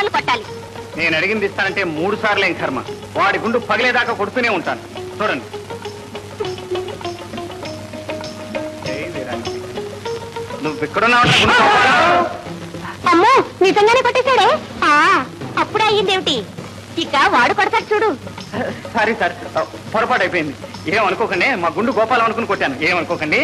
సార్లు కొట్టాలి నేను అడిగింది ఇస్తానంటే మూడు సార్లు ఏం కర్మ వాడి గుండు పగిలేదాకా కొడుతూనే ఉంటాను చూడండి జై వీరాంజనేయ. నువ్వు ఇక్కడున్నావు అమ్మో నిజంగానే కొట్టేశాడే ఆ, అప్పుడే అయ్యిందేమిటి ఇక వాడు కొడతాడు చూడు సారీ సార్ పొరపాటు అయిపోయింది ఏమనుకోకండి మా గుండు గోపాలం అనుకుని కొట్టాను ఏమనుకోకండి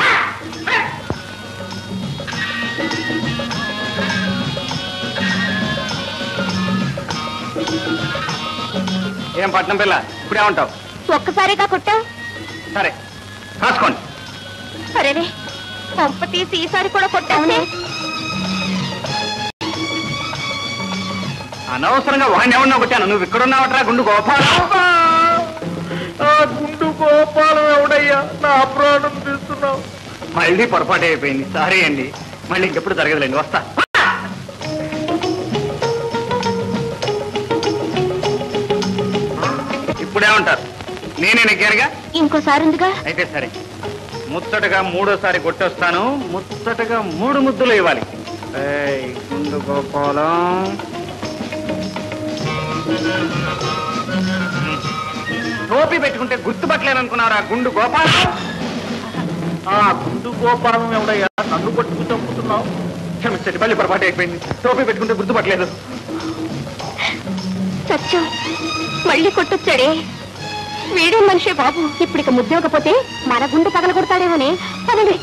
ఏం పట్నం పిల్ల ఇప్పుడే ఉంటావు ఒక్కసారిగా కొట్టావు సరే రాసుకోండి సరేలే పంప తీసి ఈసారి కూడా కొట్టావునే అనవసరంగా వాడిని ఎవరినో కొట్టాను నువ్వు ఇక్కడున్నావట్రా గుండు గోపాలం ఆ గుండు గోపాలం ఎవడయ్యా నా ప్రాణం తీస్తున్నావు మళ్ళీ పొరపాటు అయిపోయింది సారీ అండి మళ్ళీ ఇంకెప్పుడు జరగదులేండి వస్తా ఇప్పుడే ఉంటారు నేనే నెగ్గానుగా ఇంకోసారి ఉందిగా అయితే సరే ముచ్చటగా మూడోసారి కొట్టొస్తాను ముచ్చటగా మూడు ముద్దులు ఇవ్వాలి ఏయ్, గుండు గోపాలం టోపీ పెట్టుకుంటే గుర్తుపట్టలేననుకున్నారా గుండు గోపాలం ఆ గుండు గోపాలం ఎవడయ్యా నన్ను పట్టుకు చంపుతున్నావు క్షమించండి మళ్ళీ పొరపాటు అయిపోయింది టోపీ పెట్టుకుంటే గుర్తుపట్టలేదు సత్యం మళ్ళీ కొట్టొచ్చాడే వీడే మనిషే బాబు ఇప్పుడు ఇక ముద్దవకపోతే మన గుండె పగల కొడతాడేమోనే పదండి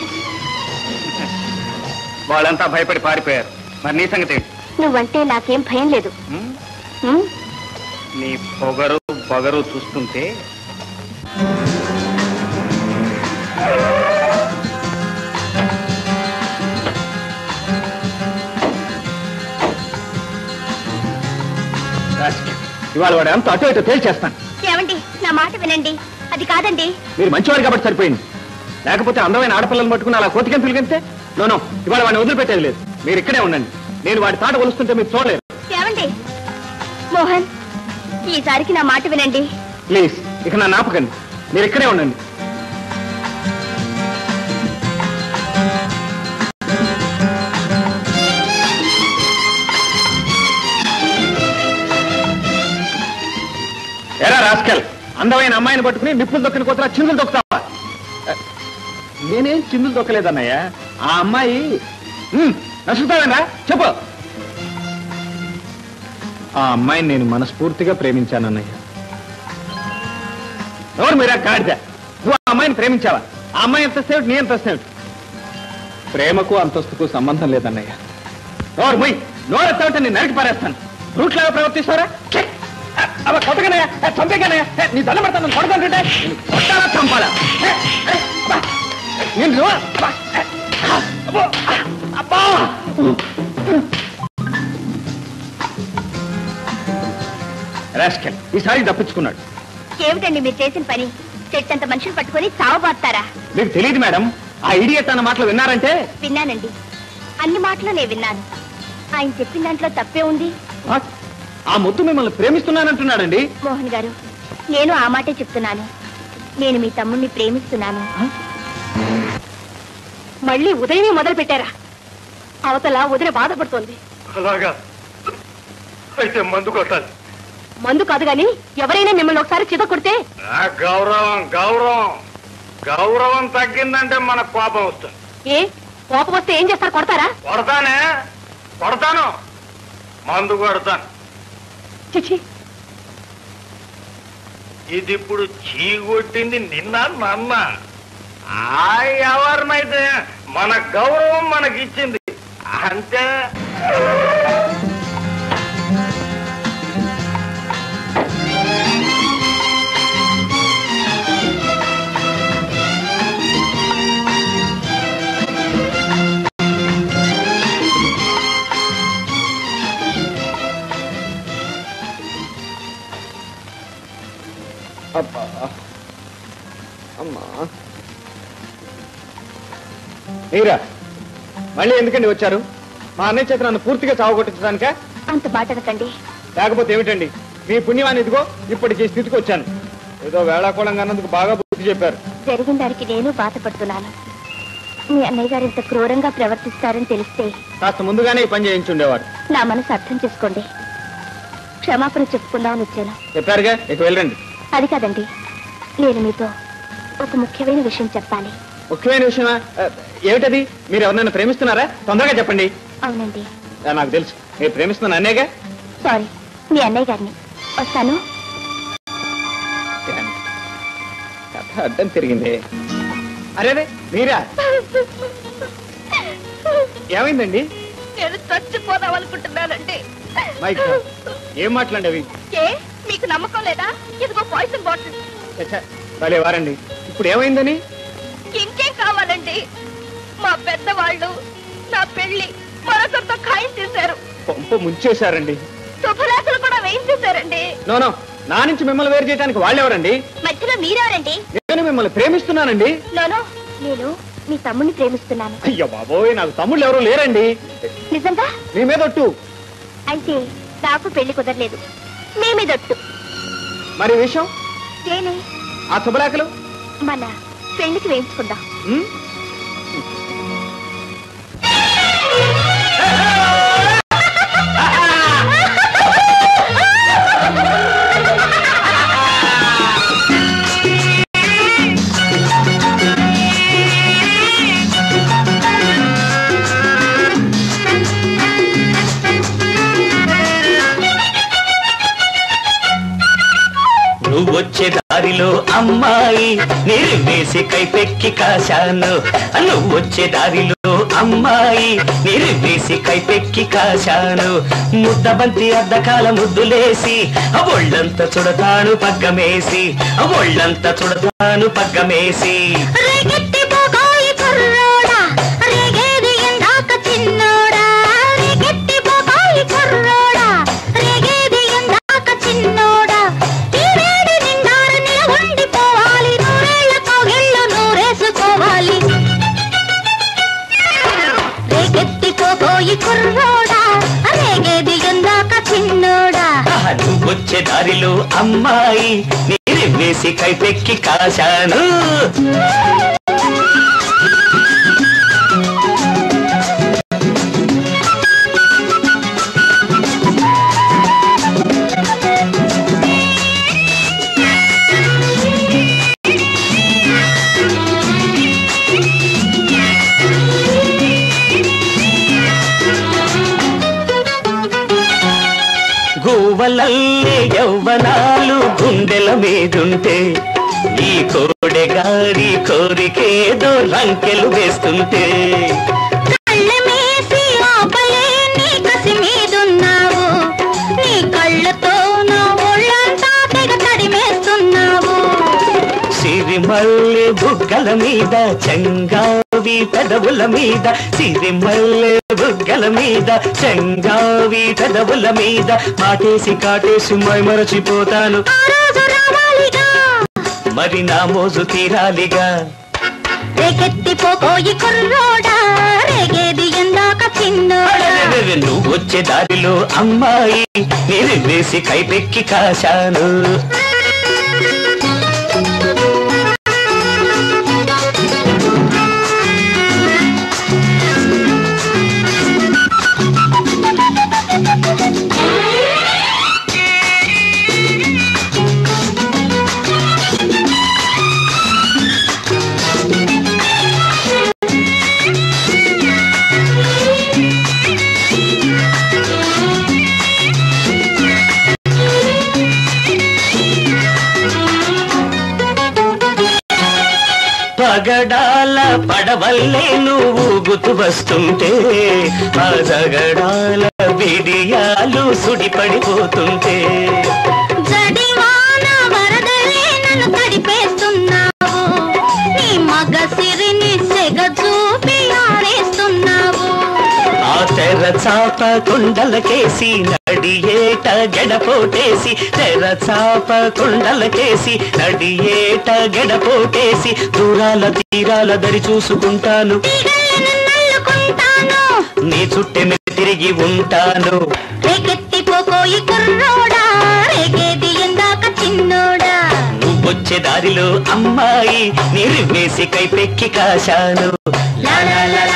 వాళ్ళంతా భయపడి పారిపోయారు మరి నీ సంగతి ఏంటి? నువ్వంటే నాకేం భయం లేదు ఉం? ఉమ్, నీ పొగరు పొగరు చూస్తుంటే ఇవాళ వాడు ఎంత అటు ఇటు తేల్చేస్తాను ఏమండి నా మాట వినండి అది కాదండి మీరు మంచివారు కాబట్టి సరిపోయింది లేకపోతే అందమైన ఆడపిల్లలు పట్టుకుని అలా కోతికని పిలిగితే నోనో ఇవాళ వాడిని వదిలిపెట్టేది లేదు మీరు ఇక్కడే ఉండండి నేను వాడి తాట కొలుస్తుంటే మీరు చూడలేరు ఏమండి మోహన్ ఈసారికి నా మాట వినండి ప్లీజ్ ఇక నా నాపకండి మీరు ఇక్కడే ఉండండి ఎరా రాస్కల్ అందమైన అమ్మాయిని పట్టుకుని నిప్పులు దొక్కిన కోతలా చిందులు దొక్కుతావా నేనేం చిందులు దొక్కలేదన్నయ్య ఆ అమ్మాయి ఉమ్, నసుకుతావేనా చెప్పు ఆ అమ్మాయిని నేను మనస్ఫూర్తిగా ప్రేమించానన్నయ్య ఎవరు మీరా గాడిద నువ్వు ఆ అమ్మాయిని ప్రేమించావా ఆ అమ్మాయి ఎంత సేపు నీ ఎంత సేపు ప్రేమకు అంతస్తుకు సంబంధం లేదన్నయ్య నోరు మొయ్ నోరెత్తావంటే నేను నరికి పారేస్తాను రూట్లాగా ప్రవర్తిస్తారా అవ కొట్టగానయ్యా చంపేగానయ్యా నీ దండ పడతాను కొడతాను కొట్టాలా చంపాలా ఏ, ఏ, అబ్బా. నేను నువ్వు- అబ్బా. ఏ, అబ్బో. అబ్బా రాస్కెల్ ఈసారి తప్పించుకున్నాడు ఏమిటండి మీరు చేసిన పని చెట్టంత మనుషులు పట్టుకొని చావబాస్తారా మీకు తెలియదు మేడం ఆ ఇడియట్ అన్న మాటలు విన్నారంటే విన్నానండి అన్ని మాటలు నేను విన్నాను ఆయన చెప్పిన దాంట్లో తప్పే ఉంది ఆ, ఆ ముద్దు మిమ్మల్ని ప్రేమిస్తున్నానంటున్నాడండి మోహన్ గారు నేను ఆ మాటే చెప్తున్నాను నేను మీ తమ్ముణ్ణి ప్రేమిస్తున్నాను మళ్ళీ ఉదయమే మొదలు పెట్టారా అవతల ఉదయ బాధపడుతోంది అలాగా అయితే మందు కొట్టాలి మందు కాదు గాని ఎవరైనా మిమ్మల్ని ఒకసారి చిత కొడితే ఆ గౌరవం గౌరవం గౌరవం తగ్గిందంటే మన కోపం వస్తుంది ఏ కోపం వస్తే ఏం చేస్తారు కొడతారా కొడతానే కొడతాను మందు కొడతాను చిచి ఇది ఇప్పుడు చీగొట్టింది నిన్న నన్న ఆ ఎవరినైతే మన గౌరవం మనకిచ్చింది అంతే అబ్బా అమ్మా మీరా మళ్ళీ ఎందుకండి వచ్చారు మా అన్నయ్య చేత నన్ను పూర్తిగా చావగొట్టించడానిక అంత బాటనకండి లేకపోతే ఏమిటండి మీ పుణ్యమాన్ని ఇదిగో ఇప్పటికి ఈ స్థితికి వచ్చాను ఏదో వేళాకోళంగా అన్నందుకు బాగా బుద్ధి చెప్పారు జరిగిన దానికి నేను బాధపడుతున్నాను మీ అన్నయ్య గారు ఇంత క్రూరంగా ప్రవర్తిస్తారని తెలిస్తే కాస్త ముందుగానే ఈ పని చేయించుండేవాడు నా మనసు అర్థం చేసుకోండి క్షమాపణ చెప్పుకుందామని వచ్చాను చెప్పారుగా ఇక వెళ్ళండి అది కాదండి నేను మీతో ఒక ముఖ్యమైన విషయం చెప్పాలి ముఖ్యమైన విషయమా ఆ, ఏమిటది మీరు ఎవరినైనా ప్రేమిస్తున్నారా తొందరగా చెప్పండి అవునండి ఆ, నాకు తెలుసు మీరు ప్రేమిస్తున్న అన్నేగా సారీ మీ అన్నయ్య గారిని వస్తాను కథ అడ్డం తిరిగింది అరేరే మీరా ఏమైందండి నేను చచ్చిపోదాం అనుకుంటున్నానండి మైక్ ఏం మాట్లాడేవి ఏ మీకు నమ్మకం లేదా ఇదిగో పాయిజన్ బాటిల్ భలే వారండి ఇప్పుడు ఏమైందని ఇంకేం కావాలండి మా పెద్దవాళ్ళు నా పెళ్లి మరొకరితో ఖాయం చేశారు పంప ముంచేశారండి శుభరాశులు కూడా వేయించేశారండి నో నో నా నుంచి మిమ్మల్ని వేరు చేయడానికి వాళ్ళెవరండి మధ్యలో మీరెవరండి నేను మిమ్మల్ని ప్రేమిస్తున్నానండి నోనో నేను మీ తమ్ముడిని ప్రేమిస్తున్నాను అయ్యో బాబోయ్ నాకు తమ్ముళ్ళు ఎవరు లేరండి నిజంగా మీ మీద ఒట్టు అయితే నాకు పెళ్లి కుదరలేదు మేమేదొట్టు మరి ఈ విషయం నేనే ఆ శుభలేఖలు మన పెళ్లికి వేయించుకుందాం ఉమ్? నువ్వొచ్చే దారిలో అమ్మాయి నిర్వేసి కైపెక్కి కాశాను నువ్వొచ్చే దారిలో అమ్మాయి నిర్వేసి కైపెక్కి కాశాను ముద్దబంతి అద్దకాల ముద్దులేసి ఆ ఒళ్ళంతా చుడతాను పగ్గమేసి ఆ ఒళ్ళంతా చుడతాను పగ్గమేసి రేగెత్తి పోగోయి కుర్రోడా రేగేది ఎందాక చిన్నోడా రేగెత్తి పోగోయి కుర్రోడా రేగేది ఎందాక చిన్నోడా ఈ వేడి నిండారు నిలవండిపోవాలి నూరేళ్ల కోగిళ్ళు నూరేసుకోవాలి రేగెత్తి పోగోయి కుర్రోడా రేగేది ఎందాక చిన్నోడా ఆహా, నువ్వొచ్చే దారిలో అమ్మాయి నిర్వేసి కైపెక్కి కాశాను గువ్వలల్లే యౌవనాలు గుండెల మీదుంటే ఈ కోడెగారి కోరికేదో రంకెలు వేస్తుంటే కళ్ళమేసి ఆపలేని కసి మీదున్నావు నీ కళ్ళతో నా ఒళ్ళంతా తెగ తడిమేస్తున్నావు సిరిమల్లె బుగ్గల మీద చంగావి పెదవుల మీద సిరిమల్లె బుగ్గల మీద చంగావి పెదవుల మీద మాటేసి కాటేసి మైమరచిపోతాను ఆ రోజు రావాలిగా మరి నా మోజు తీరాలిగా రేకెత్తిపోయి కుర్రోడా రేగేది ఎందాక చిన్నోడా అరెరెరెరె, నువ్వు వచ్చే దారిలో అమ్మాయి నేను వేసి కైపెక్కి కాశాను పగడాల పడవల్లే నువ్వు గుతు వస్తుంటే ఆ జగడాల బిడియాలు సుడిపడిపోతుంటే జడివాన వరదలే నన్ను తడిపేస్తున్నావు నీ మగ సిరిని సెగ చూపి ఆరేస్తున్నావు ఆ తెర చాప కుండలకేసి నడియేట గెడపోటేసి తెర చాప కుండలకేసి నడియేట గెడపోటేసి దూరాల తీరాల దరి చూసుకుంటాను తీగలను నల్లుకుంటాను నీ చుట్టె తిరిగి ఉంటాను రేకెత్తిపోయి కుర్రోడా రేగేది ఎందాక చిన్నోడా నువ్వొచ్చే దారిలో అమ్మాయి నిర్వేసి కైపెక్కి కాశాను లా లా లా